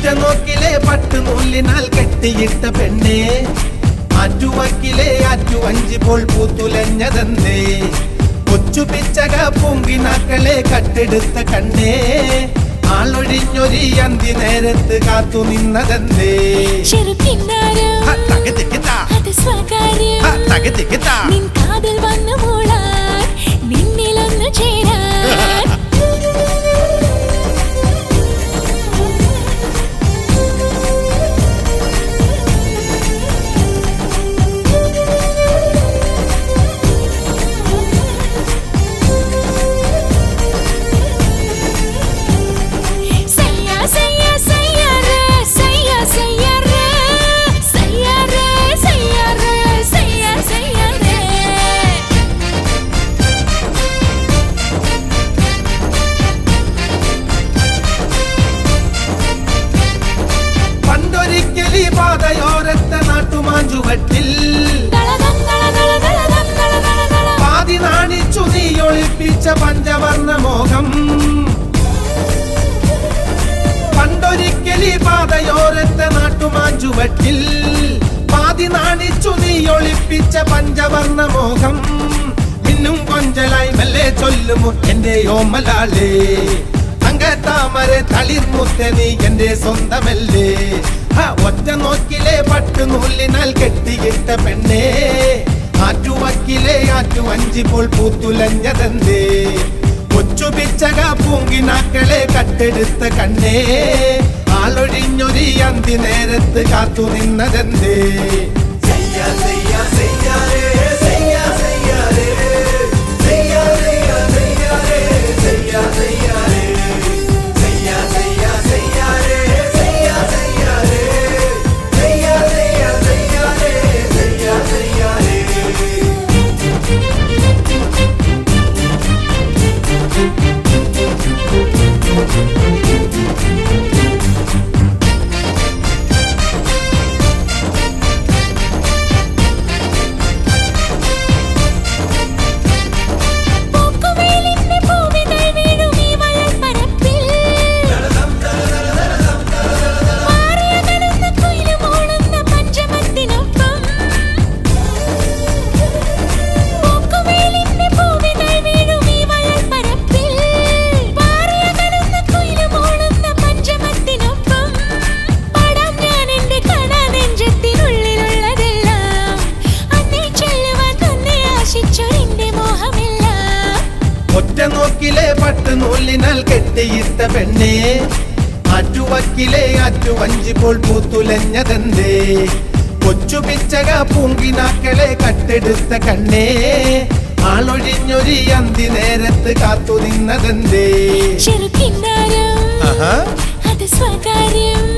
ഒറ്റ നോക്കിലെ പട്ടുനൂലിനാൽ കെട്ടിയിട്ട പെണ്ണേ ആറ്റുവക്കിലെ ആറ്റുവഞ്ചി പോൽ പൂത്തുലഞ്ഞതെന്തേ കൊച്ചു പിച്ചക പൂങ്കിനാക്കളെ കട്ടെടുത്ത കണ്ണേ ആളൊഴിഞ്ഞൊരി അന്തി നേരത്ത് കാത്തു നിന്നതെന്തേ ചെറുക്കിന്നാരം ഹ, തകതിക്കിത്താ. അത് സ്വകാര്യം ഹ, തകതിക്കിത്താ. നിൻ കാതിൽ വന്നു മൂളാൻ നിന്നിലൊന്നു ചേരാൻ സയ്യാ സയ്യാ സയ്യാ രേ സയ്യാ സയ്യാ രേ സയ്യാ രേ സയ്യാ രേ സയ്യാ സയ്യാ രേ പണ്ടൊരിക്കലി പാതയോരത്തെ നാട്ടുമാഞ്ചുവട്ടിൽ ദളദം ദളദള ദളദം ദളദള ദള പാതി നാണിച്ചു നീ ഒളിപ്പിച്ച പഞ്ചവർണ്ണ മോഹം പണ്ടൊരിക്കലി പാതയോരത്തെ നാട്ടുമാഞ്ചുവട്ടിൽ പാതി നാണിച്ചു നീ ഒളിപ്പിച്ച പഞ്ചവർണ്ണ മോഹം മിന്നും കൊഞ്ചലായി മെല്ലെ ചൊല്ലുമോ എന്റെ ഓമലാളേ തങ്കത്താമരെ തളിർമുത്ത നീ എന്റെ സ്വന്തമല്ലേ ആ ഒറ്റ നോക്കിലെ പട്ടുനൂലിനാൽ കെട്ടിയിട്ട പെണ്ണേ ആറ്റുവക്കിലെ ആറ്റുവഞ്ചി പോൽ പൂത്തുലഞ്ഞതെന്തേ കൊച്ചു പിച്ചക പൂങ്കിനാക്കളെ കട്ടെടുത്ത കണ്ണേ ആളൊഴിഞ്ഞൊരി അന്തി നേരത്ത് കാത്തു നിന്നതെന്തേ പൂക്കുവേലിന്റെ പൂവികൾ വീഴും ഈ വയൽപ്പരപ്പിൽ. മാറിയകലുന്ന കുയിലുമോളുന്ന പഞ്ചമത്തിനൊപ്പം. പൂക്കുവേലിന്റെ പൂവികൾ വീഴും ഈ വയൽപ്പരപ്പിൽ. മാറിയകലുന്ന കുയിലുമോളുന്ന പഞ്ചമത്തിനൊപ്പം. പാടാം ഞാൻ എന്റെ കടാനെഞ്ചത്തിനുള്ളിലുള്ളതെല്ലാം. അന്നേ ചൊല്ലുവാൻ തന്നെ ആശിച്ചൊരെന്റെ മോഹമെല്ലാം ഒറ്റ നോക്കിലെ പട്ടുനൂലിനാൽ കെട്ടിയിട്ട പെണ്ണേ ആറ്റുവക്കിലെ ആറ്റുവഞ്ചി പോൽ പൂത്തുലഞ്ഞതെന്തേ കൊച്ചു പിച്ചക പൂങ്കിനാക്കളെ കട്ടെടുത്ത കണ്ണേ ആളൊഴിഞ്ഞൊരി അന്തി നേരത്ത് കാത്തു നിന്നതെന്തേ ചെറുക്കിന്നാരം ആഹാ അത് സ്വകാര്യം